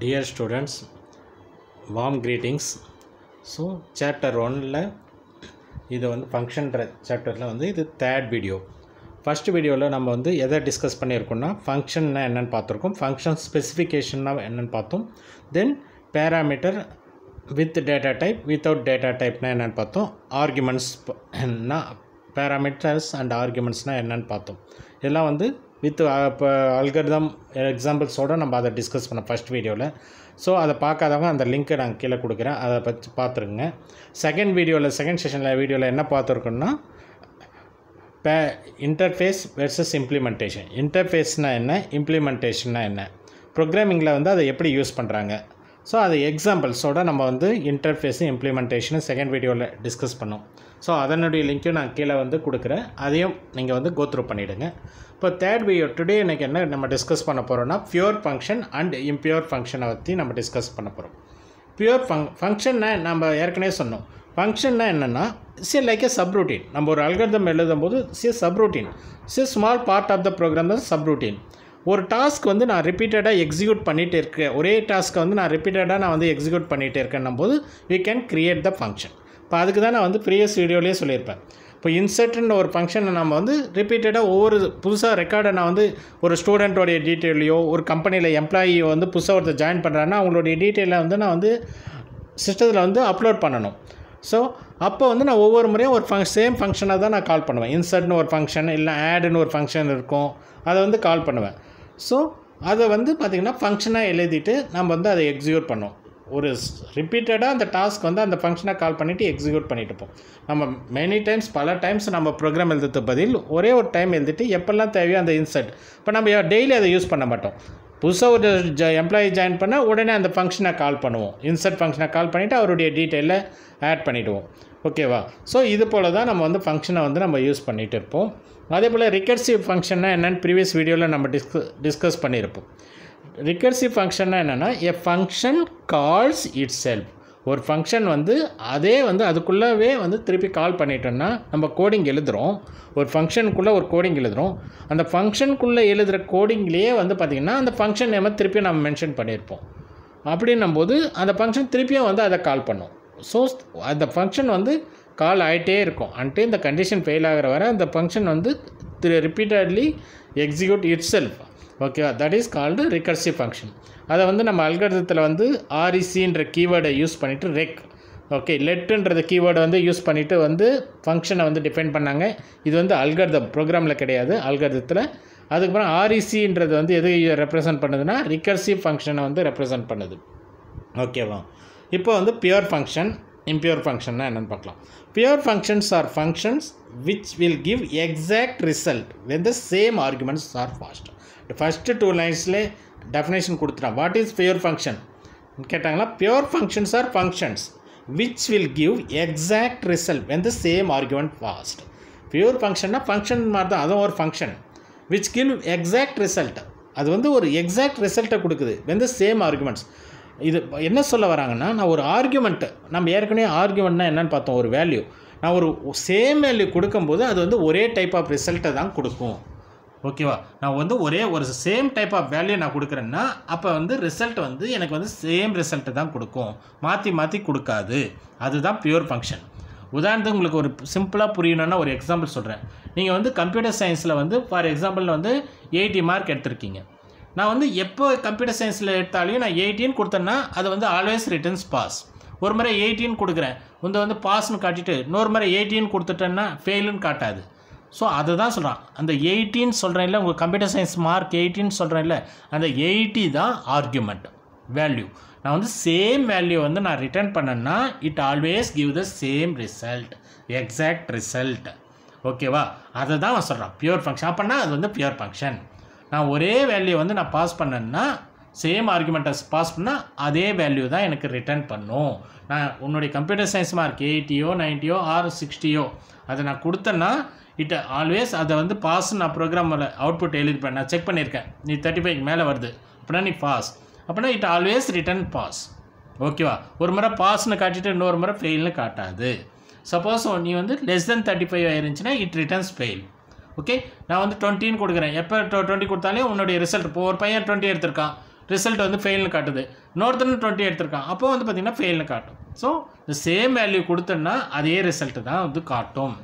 Dear students, warm greetings. So chapter ஒனில் இது வந்து ஃபங்க்ஷன்ற சாப்டரில் வந்து இது தேர்ட் வீடியோ ஃபஸ்ட் வீடியோவில் நம்ம வந்து எதை டிஸ்கஸ் பண்ணியிருக்கோம்னா ஃபங்க்ஷன்னா என்னென்னு பார்த்துருக்கோம் ஃபங்க்ஷன் ஸ்பெசிஃபிகேஷன்னா என்னென்னு பார்த்தோம் then parameter with data type without data டைப்னா என்னென்னு பார்த்தோம் ஆர்குமெண்ட்ஸ் என்ன பேராமீட்டர்ஸ் அண்ட் ஆர்குமெண்ட்ஸ்னால் என்னென்னு பார்த்தோம் இதெல்லாம் வந்து வித் இப்போ அல்கர்தம் எக்ஸாம்பிள்ஸோடு நம்ம அதை டிஸ்கஸ் பண்ணோம் ஃபஸ்ட் வீடியோவில் ஸோ அதை பார்க்காதவங்க அந்த லிங்க்கை நான் கீழே கொடுக்குறேன் அதை பற்றி பார்த்துருங்க செகண்ட் வீடியோவில் செகண்ட் செஷனில் வீடியோவில் என்ன பார்த்துருக்கோன்னா பே இன்டர்ஃபேஸ் வெர்சஸ் இம்ப்ளிமெண்டேஷன் இன்டர்ஃபேஸ்னால் என்ன இம்ப்ளிமெண்டேஷன்னா என்ன ப்ரோக்ராமிங்கில் வந்து அதை எப்படி யூஸ் பண்ணுறாங்க ஸோ அது எக்ஸாம்பிள்ஸோட நம்ம வந்து இன்டர்ஃபேஸும் இம்ப்ளிமெண்டேஷனும் செகண்ட் வீடியோவில் டிஸ்கஸ் பண்ணோம் ஸோ அதனுடைய லிங்க்கையும் நான் கீழே வந்து கொடுக்குறேன் அதையும் நீங்கள் வந்து கோத்ரூ பண்ணிவிடுங்க இப்போ தேர்ட் வீடியோ டுடே எனக்கு என்ன நம்ம டிஸ்கஸ் பண்ண போகிறோம்னா பியூர் ஃபங்க்ஷன் அண்ட் இம்பியூர் ஃபங்க்ஷனை பற்றி நம்ம டிஸ்கஸ் பண்ண போகிறோம் பியூர் ஃபங் ஃபங்க்ஷன்னா நம்ம ஏற்கனவே சொன்னோம் ஃபங்க்ஷன்னா என்னென்னா சி லைக் ஏ சப்ரூட்டீன் நம்ம ஒரு அல்கர்தம் எழுதும் போது see subroutine see small part of the program தான் சப்ரூட்டீன் ஒரு டாஸ்க் வந்து நான் ரிப்பீட்டடாக எக்ஸிக்யூட் பண்ணிகிட்டே இருக்கேன் ஒரே டாஸ்க்கை வந்து நான் ரிப்பீட்டடாக நான் வந்து எக்ஸிக்யூட் பண்ணிகிட்டே இருக்கேன்னும் போது we can create the function இப்போ அதுக்கு தான் நான் வந்து ப்ரீவியஸ் வீடியோலேயே சொல்லியிருப்பேன் இப்போ இன்சர்ட்னு ஒரு ஃபங்க்ஷனை நம்ம வந்து ரிப்பீட்டடாக ஒவ்வொரு புதுசாக ரெக்கார்டை நான் வந்து ஒரு ஸ்டூடெண்ட்டோடைய டீட்டெயிலையோ ஒரு கம்பெனியில் எம்ப்ளாயியோ வந்து புதுசாக ஒருத்தர் ஜாயின் பண்ணுறாங்கன்னா அவங்களுடைய டீட்டெயிலை வந்து நான் வந்து சிஸ்டத்தில் வந்து அப்லோட் பண்ணணும் ஸோ அப்போ வந்து நான் ஒவ்வொரு முறையும் ஒரு ஃபங் சேம் ஃபங்க்ஷனாக தான் நான் கால் பண்ணுவேன் இன்சர்ட்னு ஒரு ஃபங்க்ஷன் இல்லை ஆடுன்னு ஒரு ஃபங்க்ஷன் இருக்கும் அதை வந்து கால் பண்ணுவேன் ஸோ அதை வந்து பார்த்திங்கன்னா ஃபங்க்ஷனாக எழுதிட்டு நம்ம வந்து அதை எக்ஸிக்யூட் பண்ணுவோம் ஒரு ரிப்பீட்டடாக அந்த டாஸ்க் வந்து அந்த ஃபங்க்ஷனை கால் பண்ணிவிட்டு எக்ஸிக்யூட் பண்ணிட்டு இருப்போம் நம்ம மெனி டைம்ஸ் பல டைம்ஸ் நம்ம ப்ரோக்ராம் எழுதுறது பதில் ஒரே ஒரு டைம் எழுதிட்டு எப்போல்லாம் தேவையோ அந்த இன்சர்ட் இப்போ நம்ம டெய்லி அதை யூஸ் பண்ண மாட்டோம் புதுசாக ஒரு ஜ எம்ப்ளாயி ஜாயின் பண்ணால் உடனே அந்த ஃபங்க்ஷனை கால் பண்ணுவோம் இன்சர்ட் ஃபங்க்ஷனை கால் பண்ணிவிட்டு அவருடைய டீட்டெயிலில் ஆட் பண்ணிவிடுவோம் ஓகேவா ஸோ இது போல் தான் நம்ம வந்து ஃபங்க்ஷனை வந்து நம்ம யூஸ் பண்ணிகிட்டு இருப்போம் அதே போல் ரிகர்சிவ் ஃபங்க்ஷன்னா என்னென்னு ப்ரீவியஸ் வீடியோவில் நம்ம டிஸ்க டிஸ்கஸ் பண்ணியிருப்போம் ரிகர்சிவ் ஃபங்க்ஷன்னா என்னென்னா a function calls itself ஒரு ஃபங்க்ஷன் வந்து அதே வந்து அதுக்குள்ளவே வந்து திருப்பி கால் பண்ணிட்டோன்னா நம்ம கோடிங் எழுதுகிறோம் ஒரு ஃபங்க்ஷனுக்குள்ளே ஒரு கோடிங் எழுதுகிறோம் அந்த ஃபங்க்ஷனுக்குள்ளே எழுதுகிற கோடிங்லேயே வந்து பார்த்திங்கன்னா அந்த ஃபங்க்ஷன் நேமை திருப்பி நம்ம மென்ஷன் பண்ணியிருப்போம் அப்படின்னும் போது அந்த ஃபங்க்ஷன் திருப்பியும் வந்து அதை கால் பண்ணும் ஸோ அந்த ஃபங்க்ஷன் வந்து கால் ஆகிட்டே இருக்கும் அன்ட்டு இந்த கண்டிஷன் ஃபெயில் ஆகிற வரை அந்த ஃபங்க்ஷன் வந்து ரிப்பீட்டட்லி எக்ஸிக்யூட் இட் செல்ஃப் ஓகேவா that is called recursive function அதை வந்து நம்ம அல்கர்தத்தில் வந்து ஆர்இசின்ற கீவேர்டை யூஸ் பண்ணிவிட்டு ரெக் ஓகே லெட்டுன்றது கீவேர்டை வந்து யூஸ் பண்ணிவிட்டு வந்து ஃபங்க்ஷனை வந்து டிஃபைன் பண்ணாங்க இது வந்து அல்கர்தம் ப்ரோக்ராமில் கிடையாது அல்கர்தத்தில் அதுக்கப்புறம் ஆர்இசின்றது வந்து எது ரெப்ரசன்ட் பண்ணுதுன்னா ரிகர்சிவ் ஃபங்க்ஷனை வந்து ரெப்ரசன்ட் பண்ணுது ஓகேவா இப்போ வந்து பியூர் ஃபங்க்ஷன் இம்பியூர் ஃபங்க்ஷன்னா என்னென்னு பார்க்கலாம் pure functions are functions which will give exact result when the same arguments are passed first two லைன்ஸ்லேயே டெஃபினேஷன் கொடுத்துட்டான் வாட் இஸ் பியூர் ஃபங்க்ஷன் கேட்டாங்களா pure functions are functions which will give exact result when the same argument passed pure ஃபங்க்ஷன்னா function மாதிரி தான் அதுவும் ஒரு function which give exact result அது வந்து ஒரு எக்ஸாக்ட் ரிசல்ட்டை கொடுக்குது வென் த சேம் ஆர்குமெண்ட்ஸ் இது என்ன சொல்ல வராங்கன்னா நான் ஒரு ஆர்குமெண்ட்டு நம்ம ஏற்கனவே ஆர்குமெண்ட்னா என்னென்னு பார்த்தோம் ஒரு வேல்யூ நான் ஒரு சேம் வேல்யூ கொடுக்கும்போது அது வந்து ஒரே டைப் ஆஃப் ரிசல்ட்டை தான் கொடுக்கும் ஓகேவா நான் வந்து ஒரே ஒரு சேம் டைப் ஆஃப் வேல்யூ நான் கொடுக்குறேன்னா அப்போ வந்து ரிசல்ட் வந்து எனக்கு வந்து சேம் ரிசல்ட்டு தான் கொடுக்கும் மாற்றி மாற்றி கொடுக்காது அதுதான் பியூர் ஃபங்க்ஷன் உதாரணத்துக்கு உங்களுக்கு ஒரு சிம்பிளாக புரியணுன்னா ஒரு எக்ஸாம்பிள் சொல்கிறேன் நீங்கள் வந்து கம்ப்யூட்டர் சயின்ஸில் வந்து ஃபார் எக்ஸாம்பிள் வந்து எயிட்டி மார்க் எடுத்திருக்கீங்க நான் வந்து எப்போ கம்ப்யூட்டர் சயின்ஸில் எடுத்தாலையும் நான் எயிட்டின்னு கொடுத்தேன்னா அது வந்து ஆல்வேஸ் ரிட்டர்ன்ஸ் பாஸ் ஒரு முறை எயிட்டின்னு கொடுக்குறேன் வந்து வந்து பாஸ்னு காட்டிட்டு இன்னொரு முறை எயிட்டின்னு கொடுத்துட்டேன்னா ஃபெயிலுன்னு காட்டாது ஸோ அதை தான் சொல்கிறான் அந்த எயிட்டின்னு சொல்கிறேன் இல்லை உங்கள் கம்ப்யூட்டர் சயின்ஸ் மார்க் எயிட்டின்னு சொல்கிறேன் இல்லை அந்த எயிட்டி தான் ஆர்குமெண்ட் வேல்யூ நான் வந்து சேம் வேல்யூ வந்து நான் ரிட்டர்ன் பண்ணேன்னா it always give the same result exact result ஓகேவா அதை தான் அவன் சொல்கிறான் பியூர் ஃபங்க்ஷன் அப்போனா அது வந்து பியூர் ஃபங்க்ஷன் நான் ஒரே வேல்யூ வந்து நான் பாஸ் பண்ணேன்னா சேம் ஆர்குமெண்ட்டை பாஸ் பண்ணால் அதே வேல்யூ தான் எனக்கு ரிட்டர்ன் பண்ணும் நான் உன்னுடைய கம்ப்யூட்டர் சயின்ஸ் மார்க் எயிட்டியோ நைன்ட்டியோ ஆறு சிக்ஸ்டியோ அதை நான் கொடுத்தேன்னா இட் ஆல்வேஸ் அதை வந்து பாஸ் நான் ப்ரோக்ராமில் அவுட்புட் எழுதிப்பேன் நான் செக் பண்ணியிருக்கேன் நீ தேர்ட்டி ஃபைவ் மேலே வருது அப்படின்னா நீ பாஸ் அப்படின்னா இட் ஆல்வேஸ் ரிட்டர்ன் பாஸ் ஓகேவா ஒரு முறை பாஸ்னு காட்டிட்டு இன்னொரு முறை ஃபெயில்னு காட்டாது சப்போஸ் நீ வந்து லெஸ் தென் தேர்ட்டி ஃபைவ் ஆயிருந்துச்சுன்னா இட் ரிட்டர்ன்ஸ் ஃபெயில் ஓகே நான் வந்து டுவெண்ட்டின்னு கொடுக்குறேன் எப்போ டுவெண்ட்டி கொடுத்தாலே உன்னுடைய ரிசல்ட் இப்போ ஒரு பையன் டுவெண்ட்டி எடுத்திருக்கான் ரிசல்ட் வந்து ஃபெயில்னு காட்டுது இன்னொருத்தன் டுவெண்ட்டி எடுத்திருக்கான் அப்போ வந்து பார்த்திங்கன்னா ஃபெயில்னு காட்டும் ஸோ இந்த சேம் வேல்யூ கொடுத்தோன்னா அதே ரிசல்ட்டு தான் வந்து காட்டும்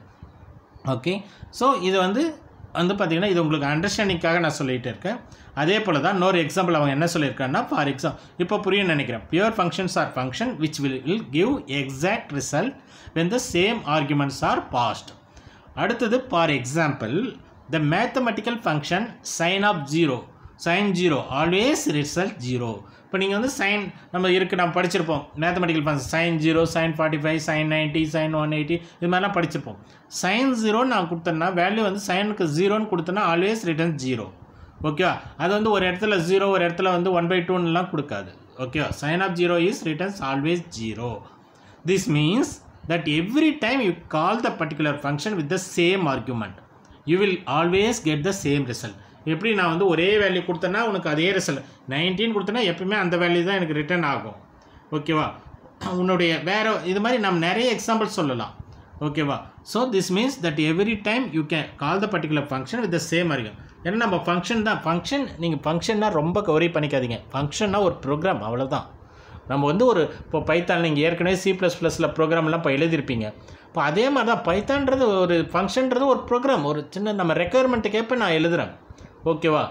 ஓகே ஸோ இது வந்து வந்து பார்த்திங்கன்னா இது உங்களுக்கு அண்டர்ஸ்டாண்டிங்காக நான் சொல்லிகிட்டு இருக்கேன் அதே போல் தான் இன்னொரு எக்ஸாம்பிள் அவங்க என்ன சொல்லியிருக்காங்கன்னா ஃபார் எக்ஸாம் இப்போ புரியும் நினைக்கிறேன் pure functions are function which will will give exact result when the same arguments are passed அடுத்தது for example the mathematical function sine of zero sine zero always result zero இப்போ நீங்கள் வந்து sine நம்ம இருக்குது நம்ம படிச்சிருப்போம் mathematical function sine zero sine forty five sine ninety sine one eighty இது மாதிரிலாம் படிச்சிருப்போம் சைன் ஜீரோன்னு நான் கொடுத்தேன்னா வேல்யூ வந்து சைனுக்கு ஜீரோன்னு கொடுத்தேன்னா ஆல்வேஸ் ரிட்டர்ன் ஜீரோ ஓகேவா அது வந்து ஒரு இடத்துல ஜீரோ ஒரு இடத்துல வந்து ஒன் பை டூன்னுலாம் கொடுக்காது ஓகேவா sine of zero is returns always zero this means that every time you call the particular function with the same argument you will always get the same result எப்படி நான் வந்து ஒரே வேல்யூ கொடுத்தேன்னா உனக்கு அதே ரிசல்ட் நைன்டீன் கொடுத்தேன்னா எப்பவுமே அந்த வேல்யூ தான் எனக்கு ரிட்டர்ன் ஆகும் ஓகேவா உன்னுடைய வேற இது மாதிரி நம்ம நிறைய எக்ஸாம்பிள் சொல்லலாம் ஓகேவா so this means that every time you can call the particular function with the same argument ஏன்னா நம்ம ஃபங்க்ஷன் தான் ஃபங்க்ஷன் நீங்கள் ஃபங்க்ஷன்னா ரொம்ப கவரி பண்ணிக்காதீங்க ஃபங்க்ஷன்னா ஒரு ப்ரோக்ராம் அவ்வளோதான் நம்ம வந்து ஒரு இப்போ பைத்தான் நீங்கள் ஏற்கனவே சி ப்ளஸ் ப்ளஸில் ப்ரோக்ராம்லாம் இப்போ எழுதியிருப்பீங்க இப்போ அதே மாதிரி தான் பைத்தான்றது ஒரு ஃபங்க்ஷன்றது ஒரு ப்ரோக்ராம் ஒரு சின்ன நம்ம ரெக்குயர்மெண்ட்டுக்கு ஏற்ப நான் எழுதுகிறேன் ஓகேவா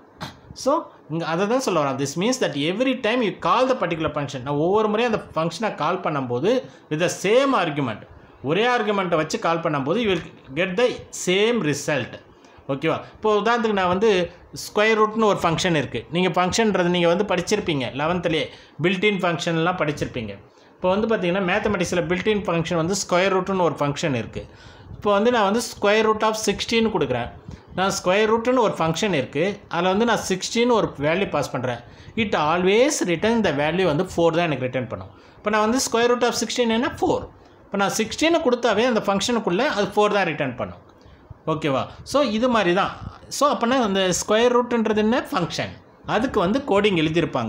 ஸோ இங்கே அதை தான் சொல்ல வரேன் this means that every time you call the particular function நான் ஒவ்வொரு முறையும் அந்த ஃபங்க்ஷனை கால் பண்ணும்போது வித் த சேம் ஆர்குமெண்ட் ஒரே ஆர்குமெண்ட்டை வச்சு கால் பண்ணும்போது you will get the same result ஓகேவா இப்போ உதாரணத்துக்கு நான் வந்து ஸ்கொயர் ரூட்னு ஒரு ஃபங்க்ஷன் இருக்குது நீங்கள் ஃபங்க்ஷன்றது நீங்கள் வந்து படிச்சிருப்பீங்க லெவன்த்துலேயே பில்டின் ஃபங்க்ஷன்லாம் படிச்சிருப்பீங்க இப்போ வந்து பார்த்தீங்கன்னா மேத்தமெட்டிக்ஸில் பில்டின் ஃபங்க்ஷன் வந்து ஸ்கொயர் ரூட்னு ஒரு ஃபங்க்ஷன் இருக்குது இப்போ வந்து நான் வந்து ஸ்கொயர் ரூட் ஆஃப் சிக்ஸ்டின்னு கொடுக்குறேன் நான் ஸ்கொயர் ரூட்டுன்னு ஒரு ஃபங்க்ஷன் இருக்குது அதில் வந்து நான் சிக்ஸ்டின்னு ஒரு வேல்யூ பாஸ் பண்ணுறேன் it always return the value வந்து ஃபோர் தான் எனக்கு ரிட்டர்ன் பண்ணும் இப்போ நான் வந்து ஸ்கொயர் ரூட் ஆஃப் சிக்ஸ்டீன் என்ன ஃபோர் இப்போ நான் சிக்ஸ்டீனை கொடுத்தாவே அந்த ஃபங்க்ஷனுக்குள்ளே அது ஃபோர் தான் ரிட்டர்ன் பண்ணும் ஓகேவா ஸோ இது மாதிரி தான் ஸோ அப்போனா அந்த ஸ்கொயர் ரூட்டுன்றது என்ன ஃபங்க்ஷன் அதுக்கு வந்து கோடிங் எழுதியிருப்பாங்க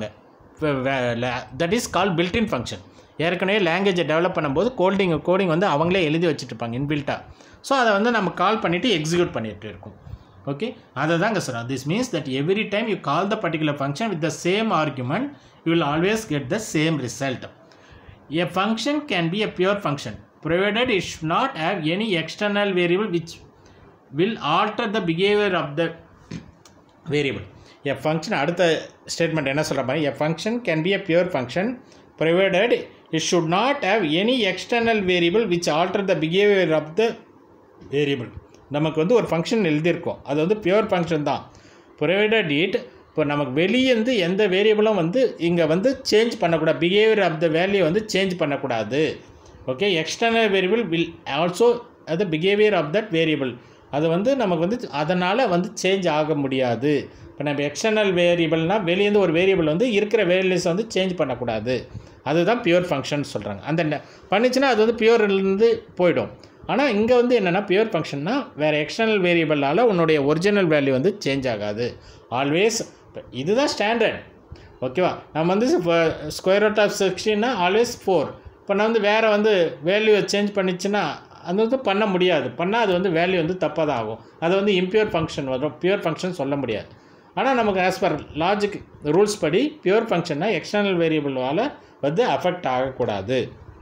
that is call built in function ஏற்கனவே லாங்குவேஜை டெவலப் பண்ணும்போது கோல்டிங் கோடிங் வந்து அவங்களே எழுதி வச்சுட்ருப்பாங்க இன்பில்ட்டாக ஸோ அதை வந்து நம்ம கால் பண்ணிவிட்டு எக்ஸிக்யூட் பண்ணிட்டு இருக்கோம் ஓகே அதை தாங்க sir this means that every time you call the particular function with the same argument you will always get the same result A function can be a pure function provided it should not have any external variable which will alter the behavior of the variable. A function அடுத்த statement என்ன சொல்கிற மாதிரி a function can be a pure function provided it should not have any external variable which alter the behavior of the variable. நமக்கு வந்து ஒரு function எழுதியிருக்கோம் அது வந்து பியூர் ஃபங்க்ஷன் தான் ப்ரொவைடட் இட் இப்போ நமக்கு வெளியேருந்து எந்த வேரியபிளும் வந்து இங்கே வந்து சேஞ்ச் பண்ணக்கூடாது பிஹேவியர் ஆஃப் த வேல்யூ வந்து சேஞ்ச் பண்ணக்கூடாது okay external variable will also அது பிஹேவியர் ஆஃப் தட் வேரியபிள் அது வந்து நமக்கு வந்து அதனால் வந்து சேஞ்ச் ஆக முடியாது இப்போ நம்ம எக்ஸ்டர்னல் வேரியபிள்னால் வெளியேருந்து ஒரு வேரியபிள் வந்து இருக்கிற வேல்யூஸை வந்து சேஞ்ச் பண்ணக்கூடாது அதுதான் பியூர் ஃபங்க்ஷன் சொல்கிறாங்க அந்த ந- பண்ணுச்சுன்னா அது வந்து பியூர்லேருந்து போயிடும் ஆனால் இங்கே வந்து என்னென்னா பியூர் ஃபங்க்ஷன்னா வேறு எக்ஸ்டர்னல் வேரியபிளால் உன்னுடைய ஒரிஜினல் வேல்யூ வந்து சேஞ்ச் ஆகாது ஆல்வேஸ் இதுதான் ஸ்டாண்டர்ட் ஓகேவா நம்ம வந்து ஸ்கொயர் ரூட் ஆஃப் சிக்ஸ்டின்னா ஆல்வேஸ் ஃபோர் இப்போ நான் வந்து வேறு வந்து வேல்யூ சேஞ்ச் பண்ணிச்சுன்னா அது வந்து பண்ண முடியாது பண்ணால் அது வந்து வேல்யூ வந்து தப்பாக தான் ஆகும் அது வந்து இம்பியூர் ஃபங்க்ஷன் வரும் பியூர் ஃபங்க்ஷன் சொல்ல முடியாது ஆனால் நமக்கு ஆஸ் பர் லாஜிக் ரூல்ஸ் படி பியூர் ஃபங்க்ஷன்னா எக்ஸ்டர்னல் வேரியபிளால் வந்து அஃபெக்ட் ஆகக்கூடாது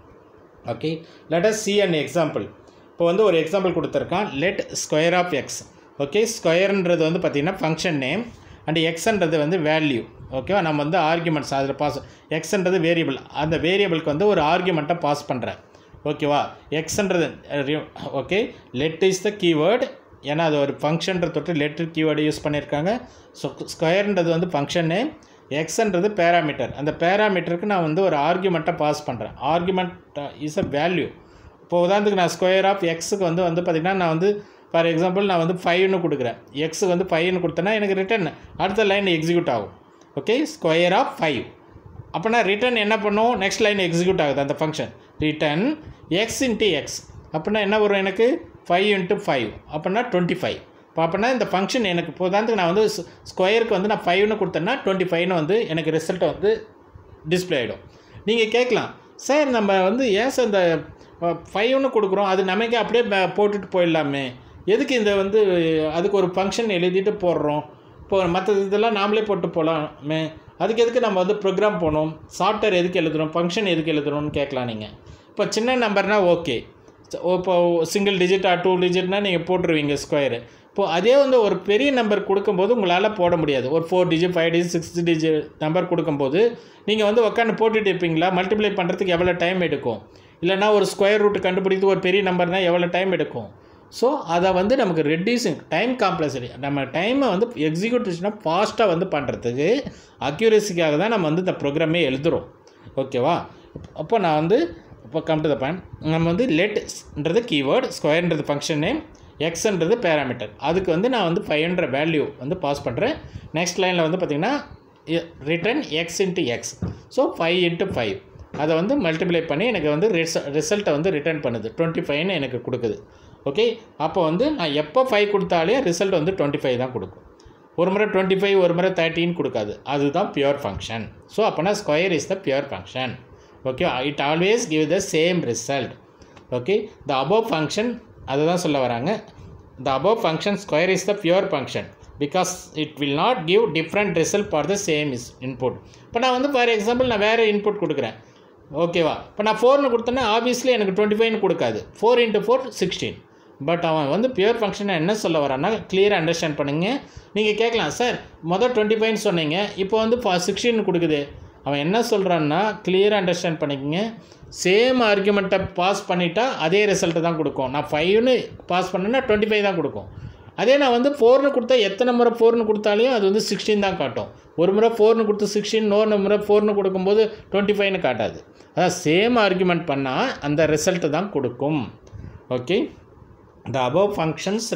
okay let us see an example இப்போ வந்து ஒரு எக்ஸாம்பிள் கொடுத்துருக்கான் let square of x okay ஸ்கொயர்ன்றது வந்து பார்த்திங்கன்னா ஃபங்க்ஷன் நேம் அண்ட் எக்ஸ்ன்றது வந்து வேல்யூ ஓகேவா நம்ம வந்து ஆர்குமெண்ட்ஸ் அதில் பாஸ் எக்ஸ்ன்றது வேரியபிள் அந்த வேரியபிளுக்கு வந்து ஒரு ஆர்குமெண்ட்டை பாஸ் பண்ணுறேன் ஓகேவா எக்ஸ்ன்றது okay let is the keyword ஏன்னா அது ஒரு ஃபங்க்ஷன்ற தொட்டு லெட்டர் கீவேர்டு யூஸ் பண்ணியிருக்காங்க ஸோ ஸ்கொயர்ன்றது வந்து ஃபங்க்ஷன் நேம் எக்ஸ்ன்றது பேராமீட்டர் அந்த பேராமீட்டருக்கு நான் வந்து ஒரு ஆர்குமெண்ட்டை பாஸ் பண்ணுறேன் ஆர்குமெண்ட் இஸ் அ வேல்யூ இப்போ உதாரணத்துக்கு நான் ஸ்கொயர் ஆஃப் எக்ஸுக்கு வந்து வந்து பார்த்திங்கன்னா நான் வந்து ஃபார் எக்ஸாம்பிள் நான் வந்து ஃபைவ்னு கொடுக்குறேன் எக்ஸுக்கு வந்து ஃபைவ்னு கொடுத்தேன்னா எனக்கு ரிட்டர்ன் அடுத்த லைன் எக்ஸிக்யூட் ஆகும் ஓகே ஸ்கொயர் ஆஃப் ஃபைவ் அப்போனா ரிட்டர்ன் என்ன பண்ணும் நெக்ஸ்ட் லைன் எக்ஸிக்யூட் ஆகுது அந்த function return x into x அப்படின்னா என்ன வரும் எனக்கு ஃபைவ் இன்ட்டு ஃபைவ் அப்படின்னா டுவெண்ட்டி ஃபைவ் இப்போ அப்படின்னா இந்த ஃபங்க்ஷன் எனக்கு இப்போ உதாரணத்துக்கு நான் வந்து ஸ்கொயருக்கு வந்து நான் ஃபைவ்னு கொடுத்தேன்னா டுவெண்ட்டி ஃபைவ்னு வந்து எனக்கு ரிசல்ட் வந்து டிஸ்ப்ளே ஆகிடும் நீங்கள் கேட்கலாம் சார் நம்ம வந்து ஏன் சார் இந்த ஃபைவ்னு கொடுக்குறோம் அது நமக்கே அப்படியே ப- போட்டுட்டு போயிடலாமே எதுக்கு இந்த வந்து அதுக்கு ஒரு ஃபங்க்ஷன் எழுதிட்டு போடுறோம் இப்போ மற்ற இதெல்லாம் நாமளே போட்டு போகலாமே அதுக்கு எதுக்கு நம்ம வந்து ப்ரோக்ராம் போகணும் சாஃப்ட்வேர் எதுக்கு எழுதணும் ஃபங்க்ஷன் எதுக்கு எழுதணும்னு கேட்கலாம் நீங்கள் இப்போ சின்ன நம்பர்னால் ஓகே இப்போ சிங்கிள் டிஜிட்டா டூ டிஜிட்னா நீங்கள் போட்டுருவீங்க ஸ்கொயரு இப்போது அதே வந்து ஒரு பெரிய நம்பர் கொடுக்கும்போது உங்களால் போட முடியாது ஒரு four digit five digit six digit number கொடுக்கும்போது நீங்கள் வந்து உட்காந்து போட்டுட்டு இருப்பீங்களா மல்டிப்ளை பண்ணுறதுக்கு எவ்வளோ டைம் எடுக்கும் இல்லைனா ஒரு ஸ்கொயர் ரூட் கண்டுபிடித்து ஒரு பெரிய நம்பர்னால் எவ்வளோ டைம் எடுக்கும் ஸோ அதை வந்து நமக்கு ரெடியூசிங் டைம் காம்ப்ளெக்சிட்டி நம்ம டைமை வந்து எக்ஸிக்யூட்டிவ்ஸ்னால் ஃபாஸ்ட்டாக வந்து பண்ணுறதுக்கு அக்யூரேசிக்காக தான் நம்ம வந்து இந்த ப்ரோக்ராமே எழுதுகிறோம் ஓகேவா அப்போ நான் வந்து இப்போ கம் டு த பாயிண்ட் நம்ம வந்து லெட்ன்றது கீவேர்டு ஸ்கொயர்ன்றது ஃபங்க்ஷன் நேம் எக்ஸ்ன்றது பேராமீட்டர் அதுக்கு வந்து நான் வந்து ஃபைவ்ன்ற வேல்யூ வந்து பாஸ் பண்ணுறேன் நெக்ஸ்ட் லைனில் வந்து பார்த்திங்கன்னா return x into x so five into five அதை வந்து மல்டிப்ளை பண்ணி எனக்கு வந்து ரிச ரிசல்ட்டை வந்து ரிட்டர்ன் பண்ணுது டுவெண்ட்டி ஃபைவ்னு எனக்கு கொடுக்குது ஓகே அப்போ வந்து நான் எப்போ ஃபைவ் கொடுத்தாலே ரிசல்ட் வந்து டுவெண்ட்டி ஃபைவ் தான் கொடுக்கும் ஒரு முறை டுவெண்ட்டி ஃபைவ் ஒரு முறை தேர்ட்டின்னு கொடுக்காது அதுதான் பியூர் ஃபங்க்ஷன் ஸோ அப்போனா square is the pure function okay it always give the same result okay the above function அதை தான் சொல்ல வராங்க the above function square is the pure function because it will not give different result for the same is input இப்போ நான் வந்து for example நான் வேறு input கொடுக்குறேன் ஓகேவா இப்போ நான் ஃபோர்னு கொடுத்தேன்னா ஆப்வியஸ்லி எனக்கு டுவெண்ட்டி ஃபைவ்னு கொடுக்காது four into four sixteen but அவன் வந்து பியூர் ஃபங்க்ஷனை என்ன சொல்ல வரான்னா கிளியராக அண்டர்ஸ்டாண்ட் பண்ணுங்க நீங்கள் கேட்கலாம் சார் மொதல் டுவெண்ட்டி ஃபைவ்னு சொன்னீங்க இப்போ வந்து சிக்ஸ்டீன் கொடுக்குது அவன் என்ன சொல்கிறான்னா கிளியராக அண்டர்ஸ்டாண்ட் பண்ணிக்கங்க சேம் ஆர்குமெண்ட்டை பாஸ் பண்ணிட்டா அதே ரிசல்ட்டை தான் கொடுக்கும் நான் ஃபைவ்னு பாஸ் பண்ணேன்னா டுவெண்ட்டி ஃபைவ் தான் கொடுக்கும் அதே நான் வந்து ஃபோர்னு கொடுத்தா எத்தனை முறை ஃபோர்னு கொடுத்தாலையும் அது வந்து சிக்ஸ்டீன் தான் காட்டும் ஒரு முறை ஃபோர்னு கொடுத்து சிக்ஸ்டீன் இன்னொரு முறை ஃபோர்னு கொடுக்கும்போது டுவெண்ட்டி ஃபைவ்னு காட்டாது அதான் சேம் ஆர்குமெண்ட் பண்ணால் அந்த ரிசல்ட்டு தான் கொடுக்கும் okay the above functions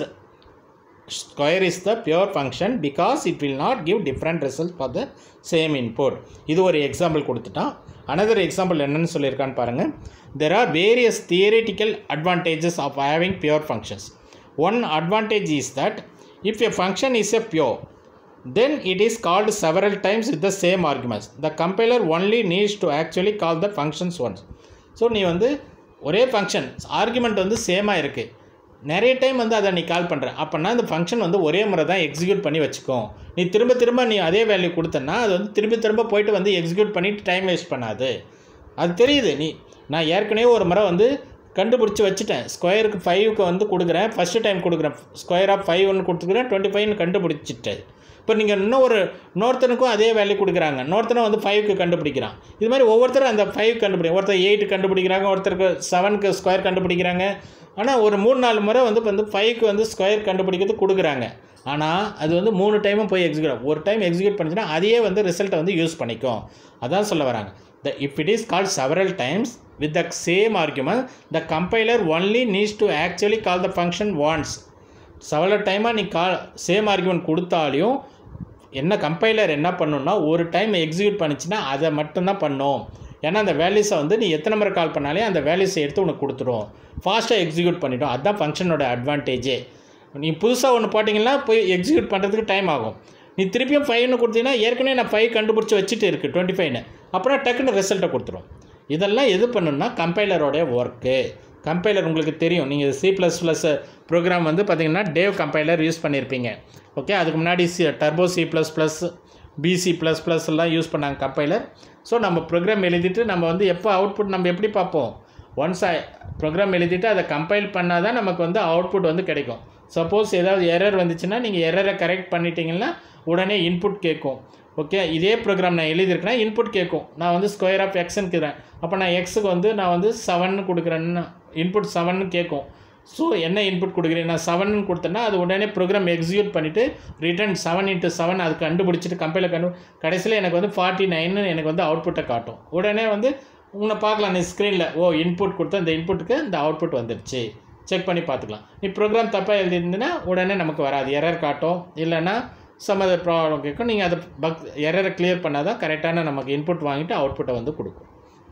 square is the pure function because it will not give different results for the same input இது ஒரு எக்ஸாம்பிள் கொடுத்துட்டான் அனதர் எக்ஸாம்பிள் என்னன்னு சொல்லியிருக்கான்னு பாருங்கள் there are various theoretical advantages of having pure functions one advantage is that if a function is a pure then it is called several times with the same arguments the compiler only needs to actually call the functions once so நீ வந்து ஒரே function argument வந்து சேமாக இருக்குது நிறைய time வந்து அதை நீ கால் பண்ணுற அப்போனா அந்த ஃபங்க்ஷன் வந்து ஒரே முறை தான் எக்ஸிக்யூட் பண்ணி வச்சுக்கோ நீ திரும்ப திரும்ப நீ அதே வேல்யூ கொடுத்தனா அது வந்து திரும்ப திரும்ப போயிட்டு வந்து எக்ஸிக்யூட் பண்ணிட்டு டைம் வேஸ்ட் பண்ணாது அது தெரியுது நீ நான் ஏற்கனவே ஒரு முறை வந்து கண்டுபிடிச்சி வச்சுட்டேன் ஸ்கொயருக்கு ஃபைவ்க்கு வந்து கொடுக்குறேன் ஃபஸ்ட்டு டைம் கொடுக்குறேன் ஸ்கொயர் ஆஃப் ஃபைவ் ஒன்று கொடுத்துக்கிறேன் டுவெண்ட்டி ஃபைவ்னு கண்டுபிடிச்சிட்டேன் இப்போ நீங்கள் இன்னும் ஒரு இன்னொருத்தனுக்கும் அதே வேல்யூ கொடுக்குறாங்க இன்னொருத்தனும் வந்து ஃபைவ்க்கு கண்டுபிடிக்கிறான் இது மாதிரி ஒவ்வொருத்தரும் அந்த ஃபைவ் கண்டுபிடி ஒருத்தர் எயிட் கண்டுபிடிக்கிறாங்க ஒருத்தருக்கு செவனுக்கு ஸ்கொயர் கண்டுபிடிக்கிறாங்க ஆனால் ஒரு மூணு நாலு முறை வந்து இப்போ வந்து ஃபைவ்க்கு வந்து ஸ்கொயர் கண்டுபிடிக்கிறது கொடுக்குறாங்க ஆனால் அது வந்து மூணு டைமும் போய் எக்ஸிக்யூட் ஒரு டைம் எக்ஸிக்யூட் பண்ணிச்சுன்னா அதையே வந்து ரிசல்ட்டை வந்து யூஸ் பண்ணிக்கும் அதான் சொல்ல வராங்க the if it is called several times with the same argument the compiler only needs to actually call the function once several டைமாக நீ கால் சேம் ஆர்குமெண்ட் கொடுத்தாலையும் என்ன கம்பைலர் என்ன பண்ணுன்னா ஒரு டைம் எக்ஸிக்யூட் பண்ணிச்சுன்னா அதை மட்டும்தான் பண்ணும் ஏன்னா அந்த வேல்யூஸை வந்து நீ எத்தனை முறை கால் பண்ணாலே அந்த வேல்யூஸை எடுத்து உனக்கு கொடுத்துரும் ஃபாஸ்ட்டாக எக்ஸிக்யூட் பண்ணிடும் அதுதான் ஃபங்க்ஷனோட அட்வான்டேஜே நீ புதுசாக ஒன்று போட்டிங்கன்னா போய் எக்ஸிக்யூட் பண்ணுறதுக்கு டைம் ஆகும் நீ திருப்பியும் ஃபைவ்னு கொடுத்தீங்கன்னா ஏற்கனவே நான் ஃபைவ் கண்டுபிடிச்சி வச்சுட்டு இருக்குது டுவெண்ட்டி ஃபைவ்னு அப்புறம் டக்குன்னு ரிசல்ட்டை கொடுத்துரும் இதெல்லாம் எது பண்ணுன்னா கம்பைலரோடைய ஒர்க்கு கம்பைலர் உங்களுக்கு தெரியும் நீங்கள் சி ப்ளஸ் ப்ளஸ் ப்ரோக்ராம் வந்து பார்த்தீங்கன்னா டேவ் கம்பைலர் யூஸ் பண்ணியிருப்பீங்க ஓகே அதுக்கு முன்னாடி C turbo C plus plus PC plus plus எல்லாம் யூஸ் பண்ணாங்க கம்பைலர் ஸோ நம்ம ப்ரோக்ராம் எழுதிட்டு நம்ம வந்து எப்போ அவுட்புட் நம்ம எப்படி பார்ப்போம் ஒன்ஸ் ப்ரோக்ராம் எழுதிட்டு அதை கம்பைல் பண்ணால் தான் நமக்கு வந்து அவுட்புட் வந்து கிடைக்கும் சப்போஸ் ஏதாவது எரர் வந்துச்சுன்னா நீங்கள் எரரை கரெக்ட் பண்ணிட்டீங்கன்னா உடனே இன்புட் கேட்கும் ஓகே இதே ப்ரோக்ராம் நான் எழுதியிருக்கேன்னா இன்புட் கேட்கும் நான் வந்து ஸ்கொயர் ஆஃப் எக்ஸ்னுக்குறேன் அப்போ நான் எக்ஸுக்கு வந்து நான் வந்து செவன் கொடுக்குறேன்னா இன்புட் செவன் கேட்கும் ஸோ என்ன இன்புட் கொடுக்குறேன் நான் செவன் கொடுத்தேன்னா அது உடனே ப்ரோக்ராம் எக்ஸிக்யூட் பண்ணிவிட்டு ரிட்டர்ன் செவன் இன்ட்டு செவன் அது கண்டுபிடிச்சிட்டு கம்பெனியில் கண்டு கடைசியில் எனக்கு வந்து ஃபார்ட்டி நைன்னு எனக்கு வந்து அவுட்புட்டை காட்டும் உடனே வந்து உன்னை பார்க்கலாம் நீ ஸ்க்ரீனில் ஓ இன்புட் கொடுத்தா இந்த இன்புட்டுக்கு இந்த அவுட்புட் வந்துடுச்சு செக் பண்ணி பார்த்துக்கலாம் நீ ப்ரோக்ராம் தப்பாக எழுதியிருந்தீங்கன்னா உடனே நமக்கு வராது எரர் காட்டும் இல்லைன்னா சம் அதர் ப்ராப்ளம் கேட்கும் நீங்கள் அதை பக் எரரை கிளியர் பண்ணால் தான் கரெக்டான நமக்கு இன்புட் வாங்கிட்டு அவுட்புட்டை வந்து கொடுக்கும்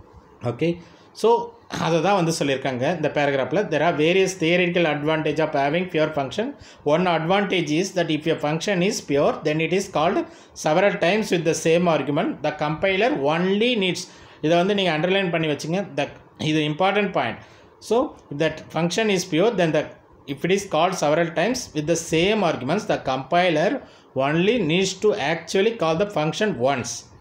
ஓகே ஸோ அதை தான் வந்து சொல்லியிருக்காங்க இந்த பேராகிராஃபில் there are various theoretical advantage of having pure function one advantage is that if a function is pure then it is called several times with the same argument the compiler only needs இதை வந்து நீங்கள் underline பண்ணி வச்சுங்க the இது important point so that function is pure then the if it is called several times with the same arguments the compiler only needs to actually call the function once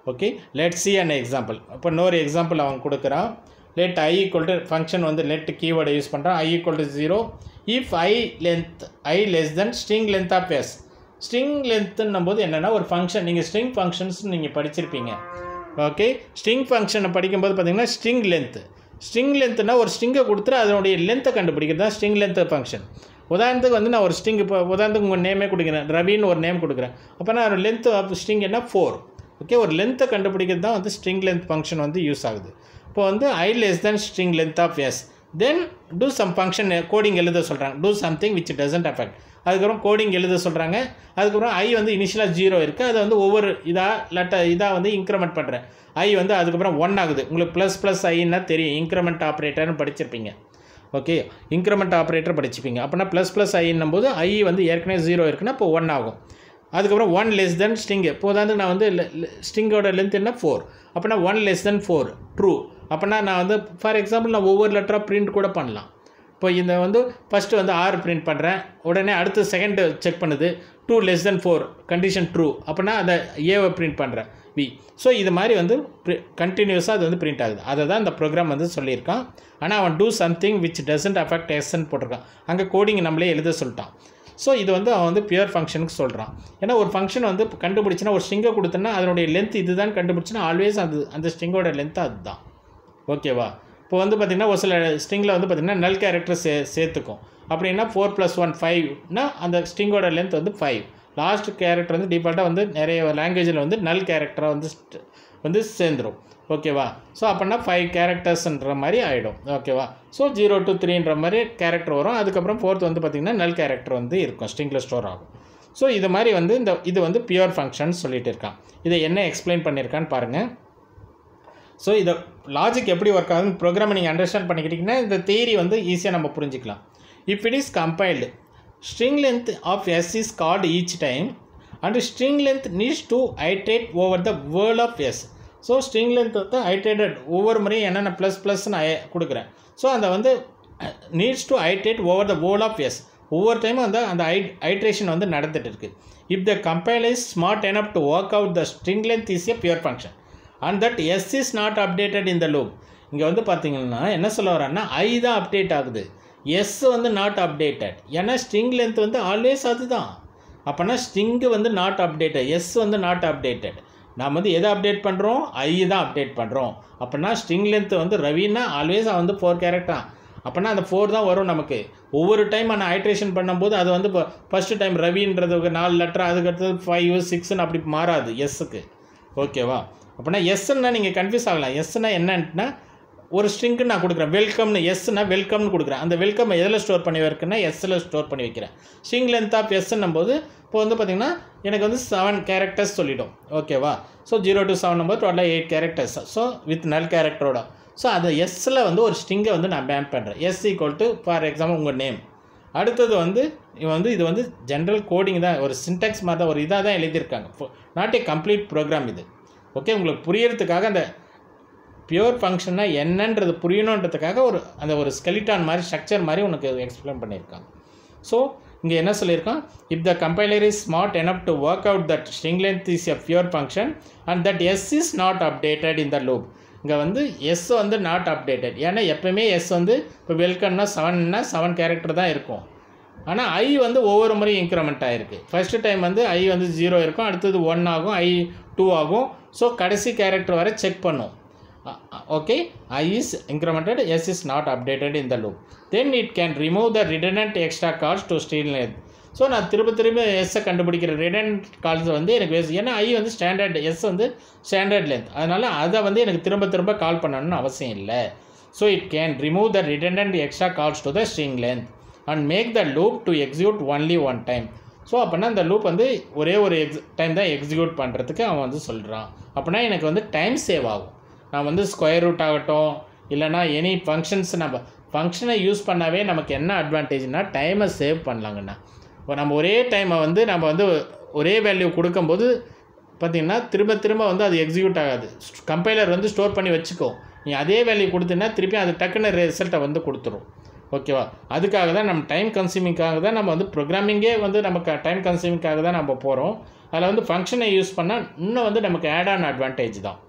okay let see an example இப்போ இன்னொரு example அவன் கொடுக்குறான் let I equal to function வந்து let கீவேர்டை use பண்ணுறான் I equal to zero if I length I less than string length of S string லென்த்துன்னும் போது என்னென்னா ஒரு ஃபங்க்ஷன் நீங்கள் ஸ்ட்ரிங் ஃபங்க்ஷன்ஸ் நீங்கள் படிச்சிருப்பீங்க ஓகே ஸ்ட்ரிங் ஃபங்க்ஷனை படிக்கும்போது பார்த்தீங்கன்னா ஸ்ட்ரிங் லென்த்து ஸ்ட்ரிங் லென்த்துனா ஒரு ஸ்ட்ரிங்கை கொடுத்துட்டு அதனுடைய லென்த்தை கண்டுபிடிக்கிறது தான் ஸ்ட்ரிங் லென்த் ஃபங்க்ஷன் உதாரணத்துக்கு வந்து நான் ஒரு ஸ்ட்ரிங் இப்போ உதாரணத்துக்கு உங்கள் நேமே கொடுக்குறேன் ரவின்னு ஒரு நேம் கொடுக்குறேன் அப்போ நான் லென்த் ஆஃப் ஸ்ட்ரிங் என்ன ஃபோர் ஓகே ஒரு லென்த்தை கண்டுபிடிக்கிறது தான் வந்து ஸ்ட்ரிங் லென்த் ஃபங்க்ஷன் வந்து யூஸ் ஆகுது இப்போ வந்து I less than string length of S then do some function coding எழுத சொல்கிறாங்க do something which doesn't affect அதுக்கப்புறம் கோடிங் எழுத சொல்கிறாங்க அதுக்கப்புறம் ஐ வந்து இனிஷியலாக ஜீரோ இருக்குது அதை வந்து ஒவ்வொரு இதாக லெட்ட இதாக வந்து இன்க்ரிமெண்ட் பண்ணுறேன் ஐ வந்து அதுக்கப்புறம் ஒன் ஆகுது உங்களுக்கு ப்ளஸ் ப்ளஸ் ஐன்னா தெரியும் இன்க்ரிமெண்ட் ஆப்ரேட்டர்னு படிச்சிருப்பீங்க ஓகே இன்க்ரிமெண்ட் ஆப்ரேட்டர் படிச்சுப்பீங்க அப்படின்னா ப்ளஸ் ப்ளஸ் ஐன்னும் போது ஐ வந்து ஏற்கனவே ஜீரோ இருக்குன்னா இப்போ ஒன் ஆகும் அதுக்கப்புறம் ஒன் லெஸ் தென் ஸ்ட்ரிங் இப்போ உதாரணத்துக்கு நான் வந்து ஸ்ட்ரிங்கோட லென்த் என்ன ஃபோர் அப்படின்னா one less than four true அப்படின்னா நான் வந்து ஃபார் எக்ஸாம்பிள் நான் ஒவ்வொரு லெட்டராக பிரிண்ட் கூட பண்ணலாம் இப்போ இந்த வந்து ஃபஸ்ட்டு வந்து ஆறு பிரிண்ட் பண்ணுறேன் உடனே அடுத்து செகண்டு செக் பண்ணுது two less than four condition true அப்படின்னா அந்த ஏவை பிரிண்ட் பண்ணுறேன் வி ஸோ இது மாதிரி வந்து கண்டினியூஸாக அது வந்து பிரிண்ட் ஆகுது அதை தான் இந்த ப்ரோக்ராம் வந்து சொல்லியிருக்கான் ஆனால் அவன் do something which doesn't affect எஸ்ன்னு போட்டிருக்கான் அங்கே கோடிங் நம்மளே எழுத சொல்லிட்டான் ஸோ இது வந்து அவன் வந்து பியூர் ஃபங்க்ஷனுக்கு சொல்கிறான் ஏன்னா ஒரு ஃபங்க்ஷன் வந்து கண்டுபிடிச்சினா ஒரு ஸ்ட்ரிங்கை கொடுத்தனா அதனுடைய லென்த் இதுதான் கண்டுபிடிச்சினா ஆல்வேஸ் அது அந்த ஸ்ட்ரிங்கோட லென்த் அதுதான் ஓகேவா இப்போ வந்து பார்த்திங்கன்னா ஒரு சில ஸ்ட்ரிங்கில் வந்து பார்த்திங்கன்னா நல் கேரக்டர் சே சேர்த்துக்கும் அப்படின்னா ஃபோர் ப்ளஸ் ஒன் ஃபைவ்னா அந்த ஸ்ட்ரிங்கோட லென்த் வந்து ஃபைவ் லாஸ்ட் கேரக்டர் வந்து டிஃபால்ட்டாக வந்து நிறைய லாங்குவேஜில் வந்து நல் கேரக்டராக வந்து st- வந்து சேர்ந்துடும் ஓகேவா ஸோ அப்படின்னா ஃபைவ் கேரக்டர்ஸ்ன்ற மாதிரி ஆகிடும் ஓகேவா ஸோ ஜீரோ டு த்ரீன்ற மாதிரி கேரக்டர் வரும் அதுக்கப்புறம் ஃபோர்த் வந்து பார்த்திங்கன்னா நல் கேரக்டர் வந்து இருக்கும் ஸ்ட்ரிங்கில் ஸ்டோர் ஆகும் ஸோ இது மாதிரி வந்து இந்த இது வந்து பியூர் ஃபங்க்ஷன் சொல்லிட்டு இருக்கான் இதை என்ன எக்ஸ்பிளைன் பண்ணியிருக்கான்னு பாருங்கள் ஸோ இதை லாஜிக் எப்படி ஒர்க் ஆகுதுன்னு ப்ரோக்ராமை நீங்கள் அண்டர்ஸ்டாண்ட் பண்ணிக்கிட்டிங்கன்னா இந்த தேரி வந்து ஈஸியாக நம்ம புரிஞ்சுக்கலாம் if it is compiled string length of s is called each time and string length needs to iterate over the world of s so string length வந்து ஐட்ரேட்டட் ஒவ்வொரு முறையும் என்னென்ன ப்ளஸ் ப்ளஸ்ன்னு ஐ கொடுக்குறேன் ஸோ அந்த வந்து needs to iterate over the world of s ஒவ்வொரு டைமும் வந்து அந்த ஐ ஐட்ரேஷன் வந்து நடந்துட்டு இருக்கு if the compile is smart enough to work out the string length is a pure function and that s is not updated in the loop இங்கே வந்து பார்த்தீங்கன்னா என்ன சொல்ல வரான்னா ஐ தான் அப்டேட் ஆகுது எஸ் வந்து நாட் அப்டேட்டட் ஏன்னா ஸ்ட்ரிங் லென்த் வந்து ஆல்வேஸ் அதுதான் அப்போனா ஸ்ட்ரிங்கு வந்து நாட் அப்டேட்டட் எஸ் வந்து நாட் அப்டேட்டட் நாம் வந்து எதை அப்டேட் பண்ணுறோம் ஐ தான் அப்டேட் பண்ணுறோம் அப்படின்னா ஸ்ட்ரிங் லென்த் வந்து ரவின்னா ஆல்வேஸ் வந்து ஃபோர் கேரக்டர் அப்போனா அந்த ஃபோர் தான் வரும் நமக்கு ஒவ்வொரு டைம் நான் ஐட்ரேஷன் பண்ணும்போது அது வந்து இப்போ ஃபஸ்ட்டு டைம் ரவின்றது நாலு லெட்டர் அதுக்கடுத்தது ஃபைவ் சிக்ஸ்னு அப்படி மாறாது எஸ்ஸுக்கு ஓகேவா அப்படின்னா எஸ்ன்னா நீங்கள் கன்ஃபியூஸ் ஆகலாம் எஸ்னா என்னன்னா ஒரு ஸ்ட்ரிங்க்கு நான் கொடுக்குறேன் வெல்கம்னு எஸ்னா வெல்கம்னு கொடுக்குறேன் அந்த வெல்கம் எதில் ஸ்டோர் பண்ணி வைக்கிறேன்னா எஸ்ஸில் ஸ்டோர் பண்ணி வைக்கிறேன் ஸ்ட்ரிங் லென்த் ஆஃப் எஸ்ன்னும் போது இப்போ வந்து பார்த்திங்கன்னா எனக்கு வந்து செவன் கேரக்டர்ஸ் சொல்லிடும் ஓகேவா so zero to seven number டோட்டலாக eight characters so with null கேரக்டரோட ஸோ அந்த எஸ்ஸில் வந்து ஒரு ஸ்ட்ரிங்கை வந்து நான் பேன் பண்ணுறேன் s equal to for example உங்கள் நேம் அடுத்தது வந்து இவன் வந்து இது வந்து ஜென்ரல் கோடிங் தான் ஒரு சின்டாக்ஸ் மாதிரி தான் ஒரு இதாக தான் எழுதியிருக்காங்க நாட் ஏ கம்ப்ளீட் ப்ரோக்ராம் இது ஓகே உங்களுக்கு புரியறதுக்காக அந்த பியூர் ஃபங்க்ஷன்னா என்னன்றது புரியணுன்றதுக்காக ஒரு அந்த ஒரு ஸ்கெலிட்டான் மாதிரி ஸ்ட்ரக்சர் மாதிரி உனக்கு எக்ஸ்பிளைன் பண்ணியிருக்காங்க ஸோ இங்கே என்ன சொல்லியிருக்கான் if the compiler is smart enough to work out that string length is a pure function and that s is not updated in the loop இங்கே வந்து எஸ் வந்து நாட் அப்டேட்டட் ஏன்னா எப்பயுமே எஸ் வந்து இப்போ வெல்கம்னா செவன்னா செவன் கேரக்டர் தான் இருக்கும் ஆனால் ஐ வந்து ஒவ்வொரு முறையும் இன்க்ரிமெண்ட் ஆகிருக்கு ஃபஸ்ட்டு டைம் வந்து ஐ வந்து ஜீரோ இருக்கும் அடுத்தது ஒன் ஆகும் ஐ டூ ஆகும் ஸோ கடைசி கேரக்டர் வரை செக் பண்ணும் okay i is incremented s is not updated in the loop then it can remove the redundant extra calls to steel so நான் திரும்ப திரும்ப எஸ்ஸை கண்டுபிடிக்கிற ரிடனண்ட் கால்ஸ் வந்து எனக்கு வேஸ்ட் ஏன்னா ஐ வந்து ஸ்டாண்டர்ட் எஸ் வந்து ஸ்டாண்டர்ட் லென்த் அதனால் அதை வந்து எனக்கு திரும்ப திரும்ப கால் பண்ணணும்னு அவசியம் இல்லை so it can remove the redundant extra calls to the string length and make the loop to execute only one time so அப்படின்னா அந்த லூப் வந்து ஒரே ஒரு எக்ஸ் டைம் தான் எக்ஸிக்யூட் பண்ணுறதுக்கு அவன் வந்து சொல்கிறான் அப்படின்னா எனக்கு வந்து டைம் சேவ் ஆகும் நான் வந்து ஸ்கொயர் ரூட் ஆகட்டும் இல்லைனா எனி ஃபங்க்ஷன்ஸ் நம்ம ஃபங்க்ஷனை யூஸ் பண்ணாவே நமக்கு என்ன அட்வான்டேஜ்னா டைமை சேவ் பண்ணலாங்கண்ணா இப்போ நம்ம ஒரே டைமை வந்து நம்ம வந்து ஒரே வேல்யூ கொடுக்கும்போது பார்த்திங்கன்னா திரும்ப திரும்ப வந்து அது எக்ஸிக்யூட் ஆகாது கம்பைலர் வந்து ஸ்டோர் பண்ணி வச்சுக்கோ நீ அதே வேல்யூ கொடுத்தீங்கன்னா திருப்பி அது டக்குன்னு ரிசல்ட்டை வந்து கொடுத்துரும் ஓகேவா அதுக்காக தான் நம்ம டைம் கன்சியூமிங்காக தான் நம்ம வந்து ப்ரோக்ராமிங்கே வந்து நமக்கு டைம் கன்சியூமிங்காக தான் நம்ம போகிறோம் அதில் வந்து ஃபங்க்ஷனை யூஸ் பண்ணால் இன்னும் வந்து நமக்கு ஆட் ஆன் அட்வான்டேஜ் தான்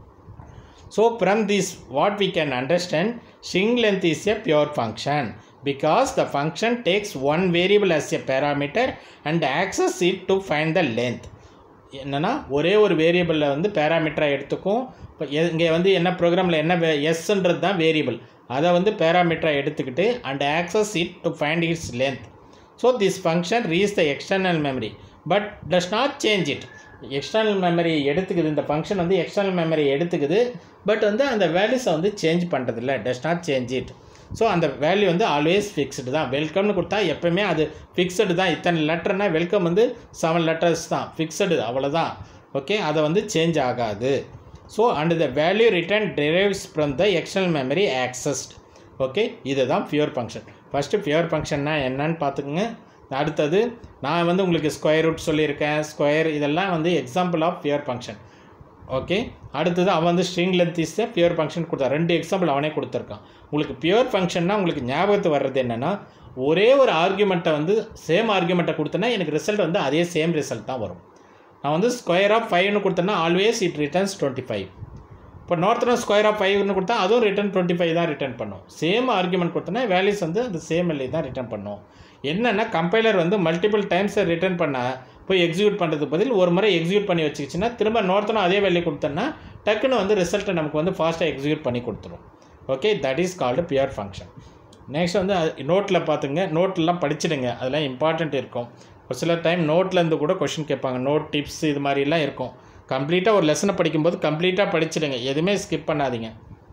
So from this what we can understand string length is a pure function because the function takes one variable as a parameter and access it to find the length என்னன்னா ஒரே ஒரு வேரியபிளில் வந்து பேராமீட்டராக எடுத்துக்கும் இப்போ இங்கே வந்து என்ன ப்ரோக்ராமில் என்ன எஸ்ன்றது தான் வேரியபிள் அதை வந்து பேராமீட்டராக எடுத்துக்கிட்டு and access it to find its length so this function reads the external memory but does not change it external memory எடுத்துக்குது இந்த ஃபங்க்ஷன் வந்து எக்ஸ்டர்னல் மெமரி எடுத்துக்குது பட் வந்து அந்த வேல்யூஸை வந்து சேஞ்ச் பண்ணுறதில்ல does not change it so அந்த வேல்யூ வந்து ஆல்வேஸ் ஃபிக்ஸ்டு தான் வெல்கம்னு கொடுத்தா எப்போயுமே அது ஃபிக்ஸடு தான் இத்தனை லெட்டர்னா வெல்கம் வந்து செவன் லெட்டர்ஸ் தான் ஃபிக்ஸடு அவ்வளோதான் ஓகே அதை வந்து சேஞ்ச் ஆகாது so and the value return derives from the external memory accessed okay இதுதான் பியூர் ஃபங்க்ஷன் ஃபஸ்ட்டு பியூர் ஃபங்க்ஷன்னா என்னன்னு பார்த்துக்குங்க அடுத்தது நான் வந்து உங்களுக்கு ஸ்கொயர் ரூட் சொல்லியிருக்கேன் ஸ்கொயர் இதெல்லாம் வந்து example of pure function okay அடுத்தது அவன் வந்து string length is pure function கொடுத்தா ரெண்டு எக்ஸாம்பிள் அவனே கொடுத்துருக்கான் உங்களுக்கு பியூர் ஃபங்க்ஷன்னா உங்களுக்கு ஞாபகத்து வர்றது என்னென்னா ஒரே ஒரு ஆர்குமெண்ட்டை வந்து சேம் ஆர்குமெண்ட்டை கொடுத்தேன்னா எனக்கு ரிசல்ட் வந்து அதே சேம் ரிசல்ட் தான் வரும் நான் வந்து ஸ்கொயர் ஆஃப் ஃபைவ்னு கொடுத்தேன்னா always it returns twenty five இப்போ நார்த்தன் ஸ்கொயர் ஆஃப் ஃபைவ்னு கொடுத்தா அதுவும் ரிட்டர்ன் டுவெண்ட்டி ஃபைவ் தான் ரிட்டர்ன் பண்ணும் சேம் ஆர்குமெண்ட் கொடுத்தோன்னா வேல்யூஸ் வந்து அந்த சேம் எல்லை தான் ரிட்டர்ன் பண்ணும் என்னென்னா கம்பைலர் வந்து மல்டிபிள் டைம்ஸ் ரிட்டர்ன் பண்ண போய் எக்ஸிக்யூட் பண்ணுறதுக்கு பதில் ஒரு முறை எக்ஸிக்யூட் பண்ணி வச்சுக்கிச்சுன்னா திரும்ப நோர்த்தனும் அதே வேல்யூ கொடுத்தோன்னா டக்குன்னு வந்து ரிசல்ட்டை நமக்கு வந்து ஃபாஸ்ட்டாக எக்ஸிக்யூட் பண்ணி கொடுத்துரும் okay that is called pure function next வந்து நோட்டில் பார்த்துங்க நோட்லாம் படிச்சிடுங்க அதெல்லாம் இம்பார்ட்டண்ட் இருக்கும் ஒரு சில டைம் நோட்லேருந்து கூட கொஷின் கேட்பாங்க நோட் டிப்ஸ் இது மாதிரிலாம் இருக்கும் கம்ப்ளீட்டாக ஒரு லெசனை படிக்கும்போது கம்ப்ளீட்டாக படிச்சிடுங்க எதுவுமே ஸ்கிப் பண்ணாதீங்க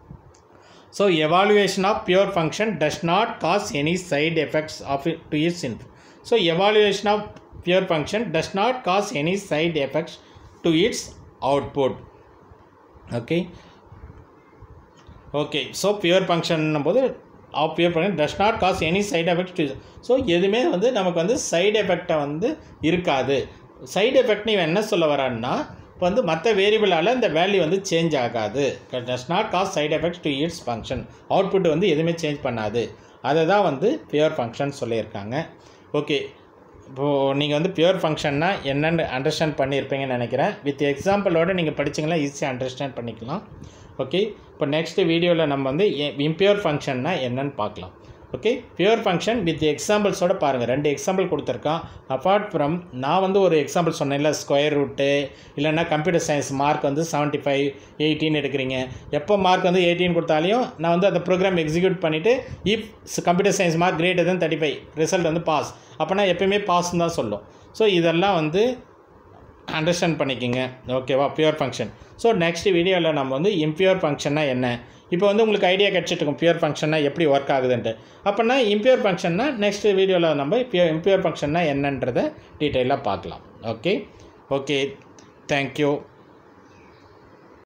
so evaluation of pure function does not cause any side effects of it to its இன்ஃப் so evaluation of pure function does not cause any side effects to its output okay okay so pure function போது of pure function does not cause any side effect to so எதுவுமே வந்து நமக்கு வந்து side எஃபெக்டை வந்து இருக்காது side effect இவன் என்ன சொல்ல வரான்னா இப்போ வந்து மற்ற வேரியபிளால் இந்த வேல்யூ வந்து சேஞ்ச் ஆகாது does not cause side effects to its function output வந்து எதுவுமே சேஞ்ச் பண்ணாது அதை தான் வந்து பியூர் ஃபங்க்ஷன் சொல்லியிருக்காங்க ஓகே இப்போது நீங்கள் வந்து பியூர் ஃபங்க்ஷன்னா என்னென்னு அண்டர்ஸ்டாண்ட் பண்ணியிருப்பீங்கன்னு நினைக்கிறேன் வித் எக்ஸாம்பிளோடு நீங்கள் படிச்சிங்கன்னா ஈஸியாக அண்டர்ஸ்டாண்ட் பண்ணிக்கலாம் ஓகே இப்போ நெக்ஸ்ட் வீடியோவில் நம்ம வந்து இம்பியூர் ஃபங்க்ஷன்னா என்னன்னு பார்க்கலாம் ஓகே பியூர் ஃபங்க்ஷன் வித் எக்ஸாம்பிள்ஸோட பாருங்கள் ரெண்டு எக்ஸாம்பிள் கொடுத்துருக்கான் அப்பார்ட் ஃப்ரம் நான் வந்து ஒரு எக்ஸாம்பிள் சொன்னேன்ல ஸ்கொயர் ரூட்டு இல்லைன்னா கம்ப்யூட்டர் சயின்ஸ் மார்க் வந்து செவன்ட்டி ஃபைவ் எயிட்டின் எடுக்கிறீங்க எப்போ மார்க் வந்து எயிட்டீன் கொடுத்தாலையும் நான் வந்து அந்த ப்ரோக்ராம் எக்ஸிக்யூட் பண்ணிவிட்டு if computer science mark greater than thirty five result வந்து பாஸ் அப்போனா எப்பயுமே பாஸ்ன்னு தான் சொல்லும் ஸோ இதெல்லாம் வந்து அண்டர்ஸ்டாண்ட் பண்ணிக்கோங்க ஓகேவா பியூர் ஃபங்க்ஷன் ஸோ நெக்ஸ்ட் வீடியோவில் நம்ம வந்து இம்பியூர் ஃபங்க்ஷன்னா என்ன இப்போ வந்து உங்களுக்கு ஐடியா கிடச்சிட்டு இருக்கும் பியூர் ஃபங்க்ஷன்னா எப்படி ஒர்க் ஆகுதுன்ட்டு அப்போனா இம்பியூர் ஃபங்க்ஷன்னா நெக்ஸ்ட் வீடியோவில் நம்ம பியூர் இம்பியூர் ஃபங்க்ஷன்னா என்னன்றதை டீட்டெயிலாக பார்க்கலாம் ஓகே ஓகே தேங்க்யூ